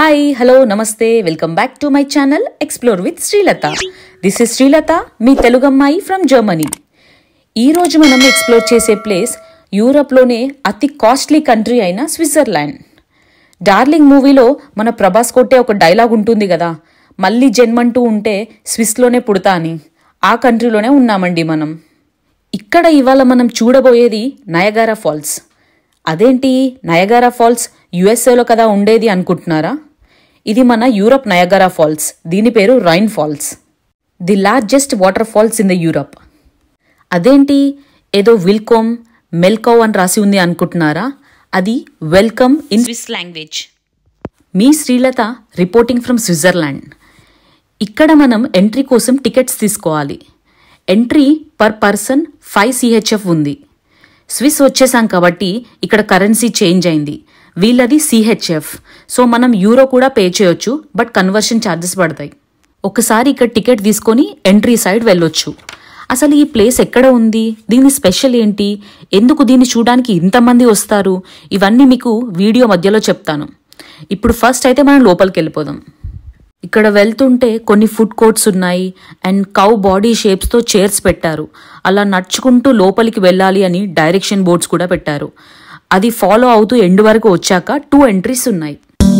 hi hello నమస్తే welcome back to my channel explore with Srilatha this is Srilatha మీ తెలుగు అమ్మాయి from Germany ఈరోజు మనం ఎక్స్ప్లోర్ చేసే ప్లేస్ యూరప్లోనే అతి కాస్ట్లీ కంట్రీ అయిన స్విట్జర్లాండ్ డార్లింగ్ మూవీలో మన ప్రభాస్ కొట్టే ఒక డైలాగ్ ఉంటుంది కదా మళ్ళీ జన్మంటూ ఉంటే స్విస్లోనే పుడతా అని ఆ కంట్రీలోనే ఉన్నామండి మనం ఇక్కడ ఇవాళ మనం చూడబోయేది నయగారా ఫాల్స్ అదేంటి నయగారా ఫాల్స్ యుఎస్ఏలో కదా ఉండేది అనుకుంటున్నారా ఇది మన యూరప్ నయగారా ఫాల్స్ దీని పేరు Rhine falls the largest water falls in the Europe అదేంటి ఏదో విల్కోమ్ మెల్కోవ్ అని రాసి ఉంది అనుకుంటున్నారా అది వెల్కమ్ ఇన్ స్విస్ లాంగ్వేజ్ మీ శ్రీలత రిపోర్టింగ్ ఫ్రమ్ స్విట్జర్లాండ్ ఇక్కడ మనం ఎంట్రీ కోసం టికెట్స్ తీసుకోవాలి entry per person five CHF ఉంది స్విస్ వచ్చేసాం కాబట్టి ఇక్కడ కరెన్సీ చేంజ్ అయింది వీళ్ళది సిహెచ్ఎఫ్ సో మనం యూరో కూడా పే చేయొచ్చు బట్ కన్వర్షన్ ఛార్జెస్ పడతాయి ఒకసారి ఇక్కడ టికెట్ తీసుకొని ఎంట్రీ సైడ్ వెళ్ళొచ్చు అసలు ఈ ప్లేస్ ఎక్కడ ఉంది దీని స్పెషల్ ఏంటి ఎందుకు దీన్ని చూడడానికి ఇంతమంది వస్తారు ఇవన్నీ మీకు వీడియో మధ్యలో చెప్తాను ఇప్పుడు ఫస్ట్ అయితే మనం లోపలికి వెళ్ళిపోదాం ఇక్కడ వెళ్తుంటే కొన్ని ఫుడ్ కోర్ట్స్ ఉన్నాయి అండ్ కౌ బాడీ షేప్స్తో చైర్స్ పెట్టారు అలా నడుచుకుంటూ లోపలికి వెళ్ళాలి అని డైరెక్షన్ బోర్డ్స్ కూడా పెట్టారు అది ఫాలో అవుతూ ఎండ్ వరకు వచ్చాక టూ ఎంట్రీస్ ఉన్నాయి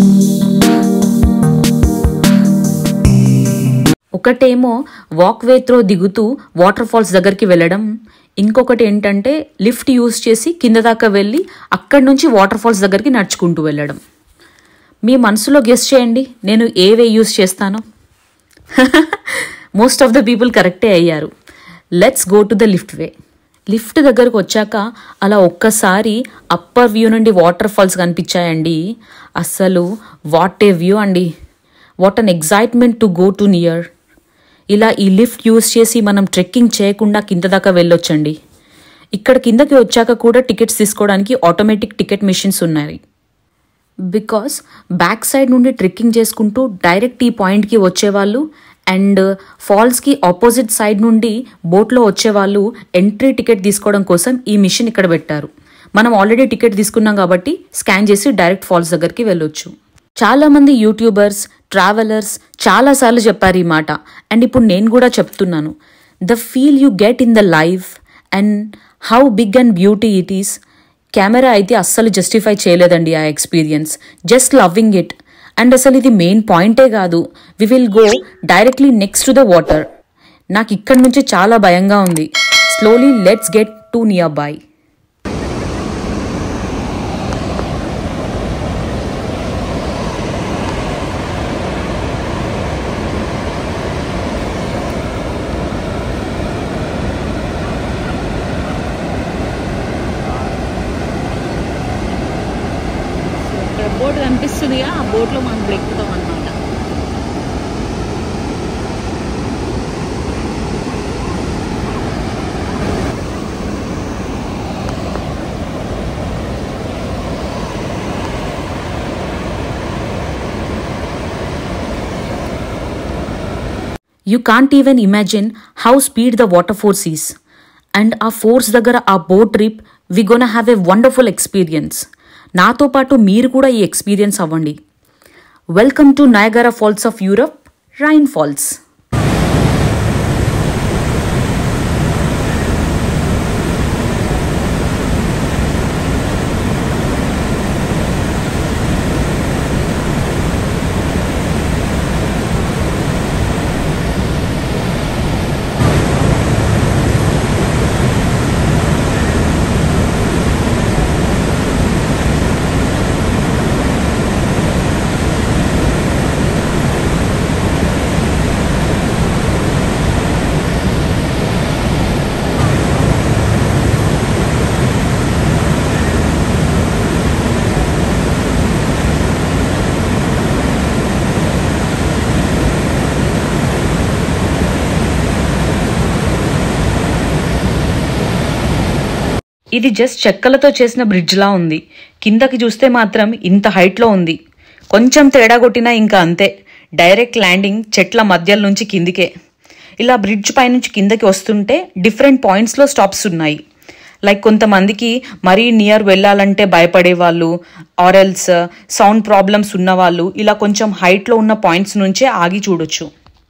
ఒకటేమో వాక్వే త్రో దిగుతూ వాటర్ ఫాల్స్ దగ్గరికి వెళ్ళడం ఇంకొకటి ఏంటంటే లిఫ్ట్ యూస్ చేసి కింద దాకా వెళ్ళి అక్కడి నుంచి వాటర్ ఫాల్స్ దగ్గరికి నడుచుకుంటూ వెళ్ళడం మీ మనసులో గెస్ట్ చేయండి నేను ఏ వే యూస్ చేస్తానో మోస్ట్ ఆఫ్ ద పీపుల్ కరెక్టే అయ్యారు let's go to the lift way lift దగ్గరకు వచ్చాక అలా ఒక్కసారి అప్పర్ వ్యూ నుండి వాటర్ ఫాల్స్ కనిపించాయండి అస్సలు వాట్ ఏ వ్యూ అండి what an excitement to go to near ఇలా ఈ లిఫ్ట్ యూస్ చేసి మనం ట్రెక్కింగ్ చేయకుండా కింద దాకా వెళ్ళొచ్చండి ఇక్కడ కిందకి వచ్చాక కూడా టికెట్స్ తీసుకోవడానికి ఆటోమేటిక్ టికెట్ మిషన్స్ ఉన్నాయి బికాస్ బ్యాక్ సైడ్ నుండి ట్రెక్కింగ్ చేసుకుంటూ డైరెక్ట్ ఈ పాయింట్కి వచ్చేవాళ్ళు అండ్ ఫాల్స్కి ఆపోజిట్ సైడ్ నుండి బోట్లో వచ్చేవాళ్ళు ఎంట్రీ టికెట్ తీసుకోవడం కోసం ఈ మిషన్ ఇక్కడ పెట్టారు మనం ఆల్రెడీ టికెట్ తీసుకున్నాం కాబట్టి స్కాన్ చేసి డైరెక్ట్ ఫాల్స్ దగ్గరికి వెళ్ళొచ్చు చాలామంది యూట్యూబర్స్ ట్రావెలర్స్ చాలాసార్లు చెప్పారు ఈ మాట అండ్ ఇప్పుడు నేను కూడా చెప్తున్నాను the feel you get in the life and how big and beauty it is camera అయితే అస్సలు జస్టిఫై చేయలేదండి ఆ experience just loving it and అసలు ఇది మెయిన్ పాయింటే కాదు we will go directly next to the water నాకు ఇక్కడి నుంచి చాలా భయంగా ఉంది slowly let's get to near by ఇక్కడ బోట్ కనిపిస్తుందిగా ఆ బోట్లో మనం ఇప్పుడు ఎక్కుతాం అనమాట you can't even imagine how speed the water force is and ఆ ఫోర్స్ దగ్గర ఆ boat trip we gonna have a wonderful experience నాతో పాటు మీరు కూడా ఈ ఎక్స్పీరియన్స్ అవ్వండి welcome to Niagara falls of Europe Rhine falls ఇది జస్ట్ చెక్కలతో చేసిన బ్రిడ్జ్ లా ఉంది కిందకి చూస్తే మాత్రం ఇంత హైట్లో ఉంది కొంచెం తేడా కొట్టినా ఇంకా అంతే డైరెక్ట్ ల్యాండింగ్ చెట్ల మధ్యల నుంచి కిందికే ఇలా బ్రిడ్జ్ పైనుంచి కిందకి వస్తుంటే డిఫరెంట్ పాయింట్స్లో స్టాప్స్ ఉన్నాయి లైక్ కొంతమందికి మరీ నియర్ వెళ్ళాలంటే భయపడే వాళ్ళు ఆరల్స్ సౌండ్ ప్రాబ్లమ్స్ ఉన్న వాళ్ళు ఇలా కొంచెం హైట్లో ఉన్న పాయింట్స్ నుంచే ఆగి చూడొచ్చు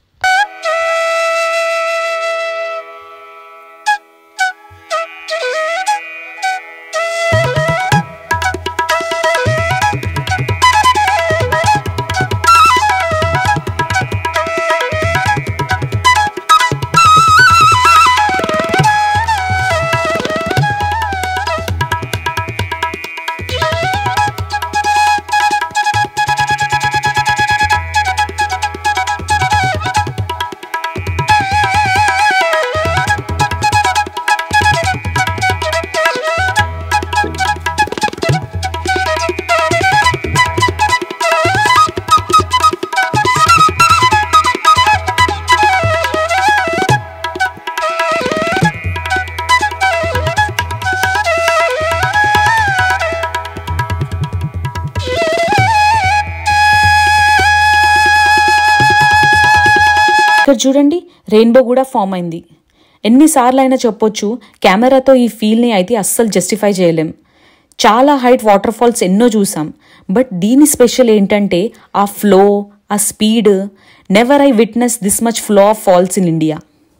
ఇక్కడ చూడండి రెయిన్బో కూడా ఫామ్ అయింది ఎన్నిసార్లు అయినా చెప్పొచ్చు కెమెరాతో ఈ ఫీల్ని అయితే అస్సలు జస్టిఫై చేయలేం చాలా హైట్ వాటర్ ఫాల్స్ ఎన్నో చూసాం బట్ దీని స్పెషల్ ఏంటంటే ఆ ఫ్లో ఆ speed never I witness this much flow of falls in India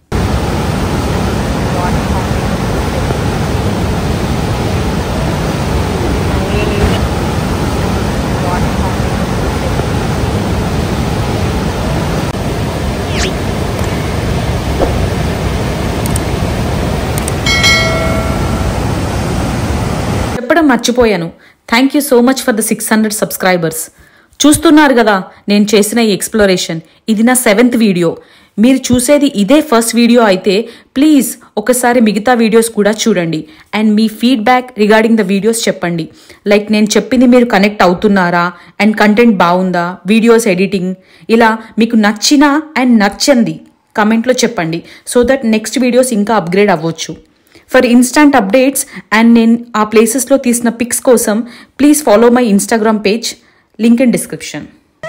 చెప్పడం మర్చిపోయాను thank you so much for the six hundred subscribers చూస్తున్నారు కదా నేను చేసిన ఈ ఎక్స్ప్లోరేషన్ ఇది నా సెవెంత్ వీడియో మీరు చూసేది ఇదే ఫస్ట్ వీడియో అయితే ప్లీజ్ ఒకసారి మిగతా వీడియోస్ కూడా చూడండి అండ్ మీ ఫీడ్బ్యాక్ రిగార్డింగ్ ద వీడియోస్ చెప్పండి లైక్ నేను చెప్పింది మీరు కనెక్ట్ అవుతున్నారా అండ్ కంటెంట్ బాగుందా వీడియోస్ ఎడిటింగ్ ఇలా మీకు నచ్చిన అండ్ నచ్చంది కమెంట్లో చెప్పండి సో దట్ నెక్స్ట్ వీడియోస్ ఇంకా అప్గ్రేడ్ అవ్వచ్చు ఫర్ ఇన్స్టాంట్ అప్డేట్స్ అండ్ నేను ఆ ప్లేసెస్లో తీసిన పిక్స్ కోసం please follow my Instagram page link in description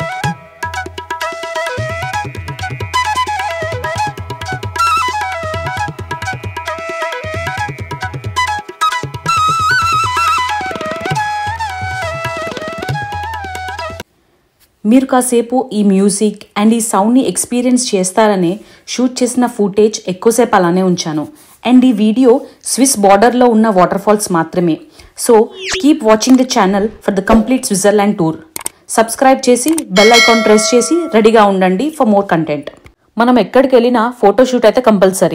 మీరు కాసేపు ఈ మ్యూజిక్ అండ్ ఈ సౌండ్ని ఎక్స్పీరియన్స్ చేస్తారనే షూట్ చేసిన ఫుటేజ్ ఎక్కువసేపు అలానే ఉంచాను అండ్ ఈ వీడియో స్విస్ బార్డర్లో ఉన్న వాటర్ ఫాల్స్ మాత్రమే so keep watching the channel for the complete Switzerland tour subscribe చేసి బెల్ ఐకాన్ ప్రెస్ చేసి రెడీగా ఉండండి ఫర్ మోర్ కంటెంట్ మనం ఎక్కడికి వెళ్ళినా ఫోటోషూట్ అయితే కంపల్సరీ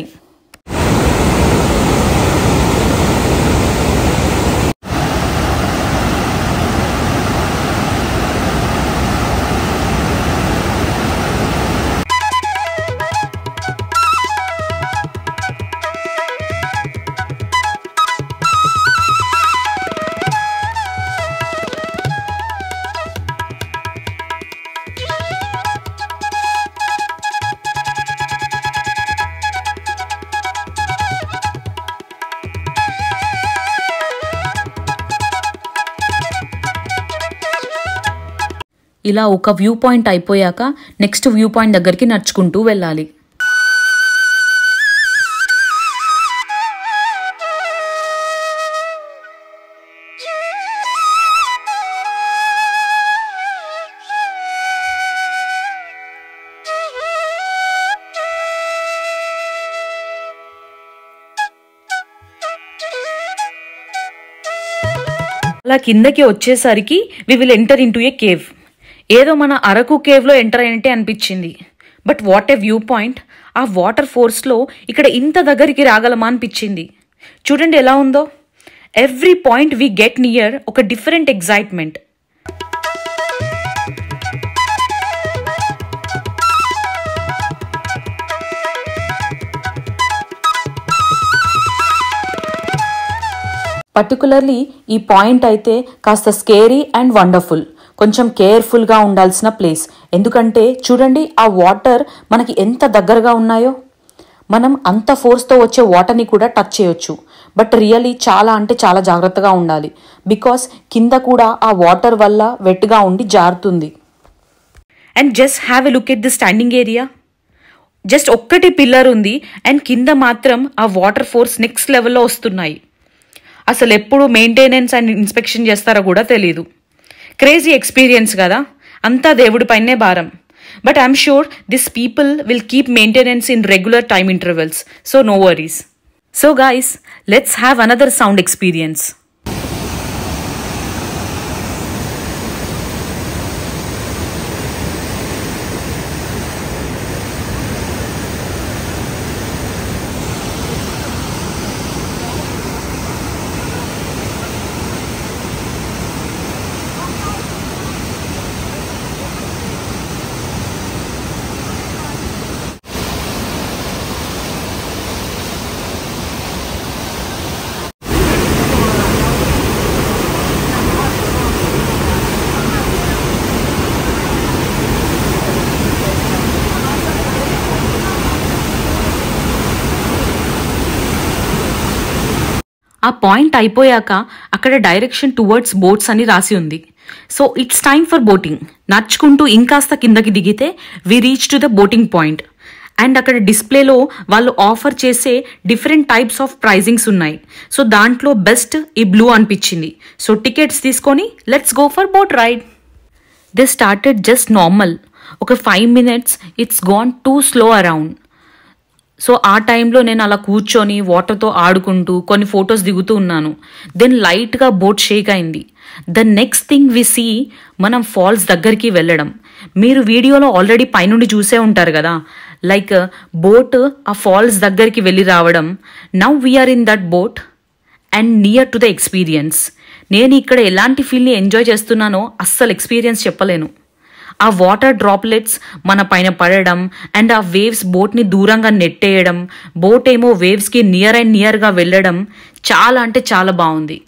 ఇలా ఒక వ్యూ పాయింట్ అయిపోయాక నెక్స్ట్ వ్యూ పాయింట్ దగ్గరికి నడుచుకుంటూ వెళ్ళాలి అలా కిందకి వచ్చేసరికి we will enter in to a cave ఏదో మన అరకు కేవ్లో ఎంటర్ అయినట్టే అనిపించింది but what a view point ఆ వాటర్ ఫోర్స్లో ఇక్కడ ఇంత దగ్గరికి రాగలమా అనిపించింది చూడండి ఎలా ఉందో every point we get near ఒక డిఫరెంట్ ఎగ్జైట్మెంట్ పర్టికులర్లీ ఈ పాయింట్ అయితే కాస్త స్కేరీ అండ్ వండర్ఫుల్ కొంచెం కేర్ఫుల్గా ఉండాల్సిన ప్లేస్ ఎందుకంటే చూడండి ఆ వాటర్ మనకి ఎంత దగ్గరగా ఉన్నాయో మనం అంత ఫోర్స్తో వచ్చే వాటర్ని కూడా టచ్ చేయొచ్చు బట్ రియలీ చాలా అంటే చాలా జాగ్రత్తగా ఉండాలి బికాస్ కింద కూడా ఆ వాటర్ వల్ల వెట్గా ఉండి జారుతుంది and just have a look at the standing area just ఒక్కటి పిల్లర్ ఉంది అండ్ కింద మాత్రం ఆ వాటర్ ఫోర్స్ నెక్స్ట్ లెవెల్లో వస్తున్నాయి అసలు ఎప్పుడు మెయింటెనెన్స్ అండ్ ఇన్స్పెక్షన్ చేస్తారో కూడా తెలియదు క్రేజీ ఎక్స్పీరియన్స్ కదా అంతా దేవుడి పైనే భారం but I'm sure this people will keep maintenance in regular time intervals so no worries so guys let's have another sound experience ఆ పాయింట్ అయిపోయాక అక్కడ డైరెక్షన్ టువర్డ్స్ బోట్స్ అని రాసి ఉంది so it's time for boating నడుచుకుంటూ ఇంకాస్త కిందకి దిగితే we reach to the boating point and అక్కడ డిస్ప్లేలో వాళ్ళు ఆఫర్ చేసే డిఫరెంట్ టైప్స్ ఆఫ్ ప్రైజింగ్స్ ఉన్నాయి సో దాంట్లో బెస్ట్ ఈ బ్లూ అనిపించింది సో టికెట్స్ తీసుకొని let's go for boat ride they started just normal ఒక five minutes it's gone too slow around so ఆ టైంలో నేను అలా కూర్చొని వాటర్తో ఆడుకుంటూ కొన్ని ఫొటోస్ దిగుతూ ఉన్నాను దెన్ లైట్గా బోట్ షేక్ అయింది the next thing we see మనం ఫాల్స్ దగ్గరికి వెళ్ళడం మీరు వీడియోలో ఆల్రెడీ పైనుండి చూసే ఉంటారు కదా లైక్ బోట్ ఆ ఫాల్స్ దగ్గరికి వెళ్ళి రావడం now we're in that boat and near to the experience నేను ఇక్కడ ఎలాంటి ఫీల్ని ఎంజాయ్ చేస్తున్నానో అస్సలు ఎక్స్పీరియన్స్ చెప్పలేను ఆ వాటర్ డ్రాప్లెట్స్ మన పైన పడడం అండ్ ఆ వేవ్స్ బోట్ని దూరంగా నెట్టేయడం బోట్ ఏమో వేవ్స్కి నియర్ అండ్ నియర్గా వెళ్ళడం చాలా అంటే చాలా బాగుంది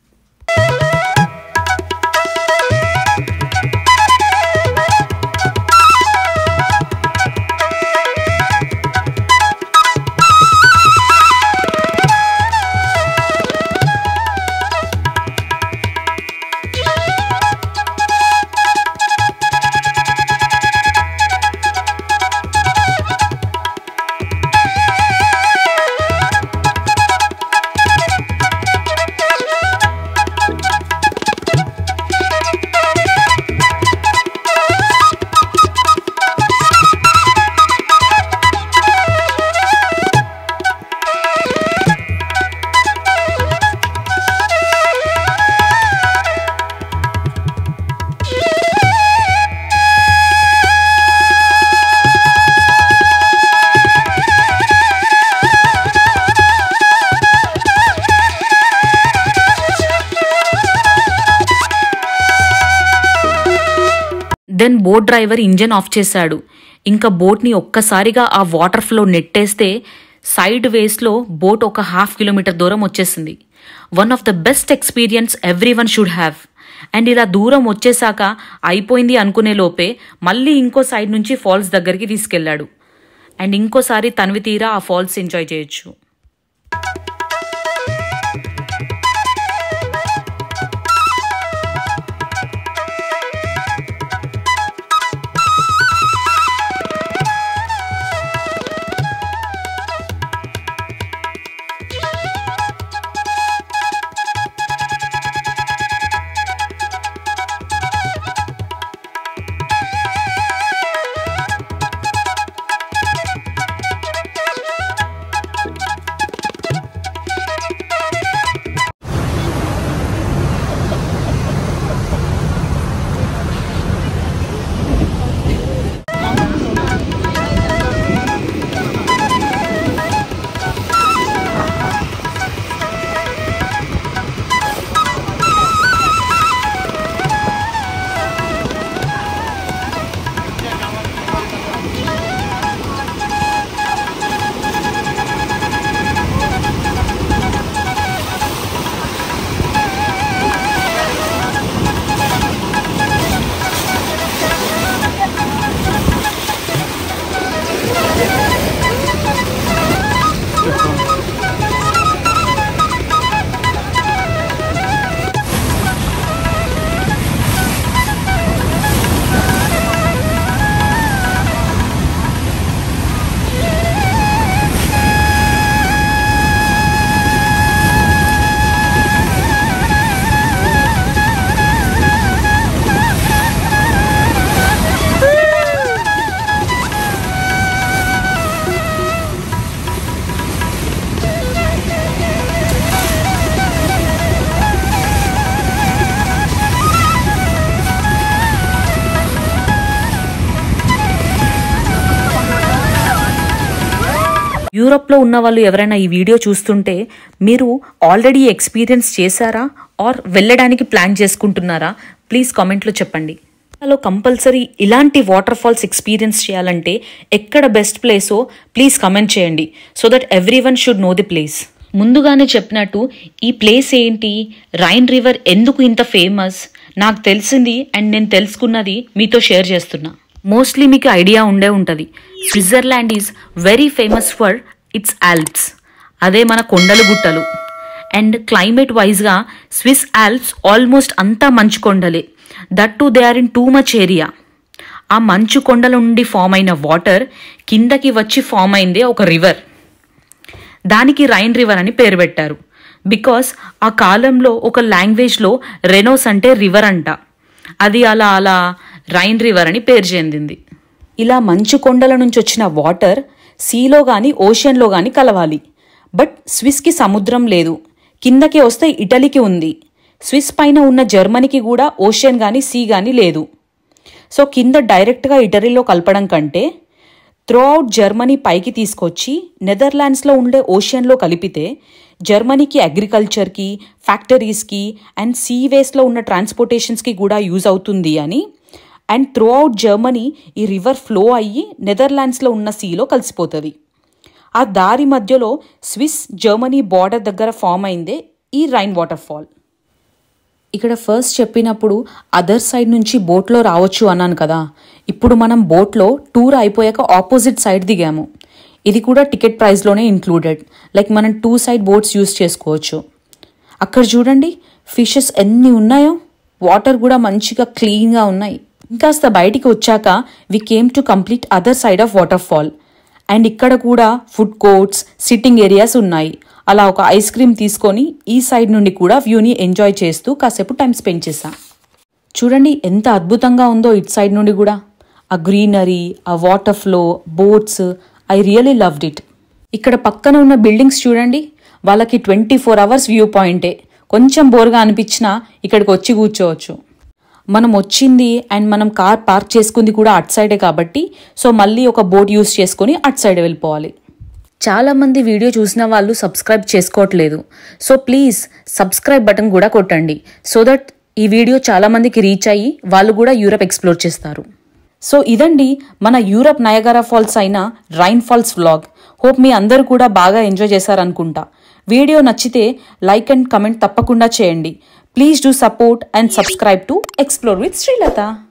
then boat driver engine off చేశాడు ఇంకా బోట్ని ఒక్కసారిగా ఆ వాటర్ ఫ్లో నెట్టేస్తే సైడ్ వేస్లో బోట్ ఒక హాఫ్ కిలోమీటర్ దూరం వచ్చేసింది one of the best experience every one should have and ఇలా దూరం వచ్చేసాక అయిపోయింది అనుకునే లోపే మళ్ళీ ఇంకో సైడ్ నుంచి ఫాల్స్ దగ్గరికి తీసుకెళ్ళాడు అండ్ ఇంకోసారి తనివి తీరా ఆ ఫాల్స్ ఎంజాయ్ చేయొచ్చు యూరప్లో ఉన్న వాళ్ళు ఎవరైనా ఈ వీడియో చూస్తుంటే మీరు ఆల్రెడీ ఎక్స్పీరియన్స్ చేశారా ఆర్ వెళ్ళడానికి ప్లాన్ చేసుకుంటున్నారా ప్లీజ్ కామెంట్లో చెప్పండి హలో కంపల్సరీ ఇలాంటి వాటర్ ఫాల్స్ ఎక్స్పీరియన్స్ చేయాలంటే ఎక్కడ బెస్ట్ ప్లేసో ప్లీజ్ కమెంట్ చేయండి so that every one should know the place ముందుగానే చెప్పినట్టు ఈ ప్లేస్ ఏంటి రైన్ రివర్ ఎందుకు ఇంత ఫేమస్ నాకు తెలిసింది అండ్ నేను తెలుసుకున్నది మీతో షేర్ చేస్తున్నా మోస్ట్లీ మీకు ఐడియా ఉండే ఉంటుంది Switzerland is very famous for its Alps అదే మన కొండలు గుట్టలు అండ్ క్లైమేట్ వైజ్గా స్విస్ ఆల్ప్స్ ఆల్మోస్ట్ అంతా మంచు కొండలే that to they are in too much area ఆ మంచు కొండల నుండి ఫామ్ అయిన వాటర్ కిందకి వచ్చి ఫామ్ అయిందే ఒక రివర్ దానికి రైన్ రివర్ అని పేరు పెట్టారు బికాస్ ఆ కాలంలో ఒక లాంగ్వేజ్లో రెనోస్ అంటే రివర్ అంట అది అలా అలా రైన్ రివర్ అని పేరు చెందింది ఇలా మంచు కొండల నుంచి వచ్చిన వాటర్ సీలో కానీ ఓషన్లో కానీ కలవాలి బట్ స్విస్కి సముద్రం లేదు కిందకి వస్తే ఇటలీకి ఉంది స్విస్ పైన ఉన్న జర్మనీకి కూడా ఓషన్ కానీ సీ కానీ లేదు సో కింద డైరెక్ట్గా ఇటలీలో కలపడం కంటే త్రూ అవుట్ జర్మనీ పైకి తీసుకొచ్చి నెదర్లాండ్స్లో ఉండే ఓషన్లో కలిపితే జర్మనీకి అగ్రికల్చర్కి ఫ్యాక్టరీస్కి అండ్ సీవేస్లో ఉన్న ట్రాన్స్పోర్టేషన్స్కి కూడా యూజ్ అవుతుంది అని అండ్ త్రూ అవుట్ జర్మనీ ఈ రివర్ ఫ్లో అయ్యి నెదర్లాండ్స్లో ఉన్న సీలో కలిసిపోతుంది ఆ దారి మధ్యలో స్విస్ జర్మనీ బార్డర్ దగ్గర ఫామ్ అయిందే ఈ రైన్ వాటర్ ఫాల్ ఇక్కడ ఫస్ట్ చెప్పినప్పుడు అదర్ సైడ్ నుంచి బోట్లో రావచ్చు అన్నాను కదా ఇప్పుడు మనం బోట్లో టూర్ అయిపోయాక ఆపోజిట్ సైడ్ దిగాము ఇది కూడా టికెట్ ప్రైస్లోనే ఇంక్లూడెడ్ లైక్ మనం టూ సైడ్ బోట్స్ యూస్ చేసుకోవచ్చు అక్కడ చూడండి ఫిషెస్ ఎన్ని ఉన్నాయో వాటర్ కూడా మంచిగా క్లీన్గా ఉన్నాయి ఇంకాస్త బయటికి వచ్చాక we came to complete other side of water fall and ఇక్కడ కూడా ఫుడ్ కోర్ట్స్ సిట్టింగ్ ఏరియాస్ ఉన్నాయి అలా ఒక ఐస్ క్రీమ్ తీసుకొని ఈ సైడ్ నుండి కూడా వ్యూని ఎంజాయ్ చేస్తూ కాసేపు టైం స్పెండ్ చేశాం చూడండి ఎంత అద్భుతంగా ఉందో ఇట్ సైడ్ నుండి కూడా ఆ గ్రీనరీ ఆ water flow boats I really loved it ఇక్కడ పక్కన ఉన్న బిల్డింగ్స్ చూడండి వాళ్ళకి ట్వంటీ ఫోర్ అవర్స్ వ్యూ పాయింటే కొంచెం బోర్గా అనిపించినా ఇక్కడికి వచ్చి కూర్చోవచ్చు మనం వచ్చింది అండ్ మనం కార్ పార్క్ చేసుకుంది కూడా అట్ సైడే కాబట్టి సో మళ్ళీ ఒక బోట్ యూస్ చేసుకొని అట్ సైడ్ వెళ్ళిపోవాలి చాలామంది వీడియో చూసిన వాళ్ళు సబ్స్క్రైబ్ చేసుకోవట్లేదు సో ప్లీజ్ సబ్స్క్రైబ్ బటన్ కూడా కొట్టండి సో దట్ ఈ వీడియో చాలామందికి రీచ్ అయ్యి వాళ్ళు కూడా యూరప్ ఎక్స్ప్లోర్ చేస్తారు సో ఇదండి మన యూరప్ నయగారా ఫాల్స్ అయిన రైన్ ఫాల్స్ వ్లాగ్ హోప్ మీ అందరూ కూడా బాగా ఎంజాయ్ చేశారనుకుంటా వీడియో నచ్చితే లైక్ అండ్ కమెంట్ తప్పకుండా చేయండి please do support and subscribe to explore with Srilatha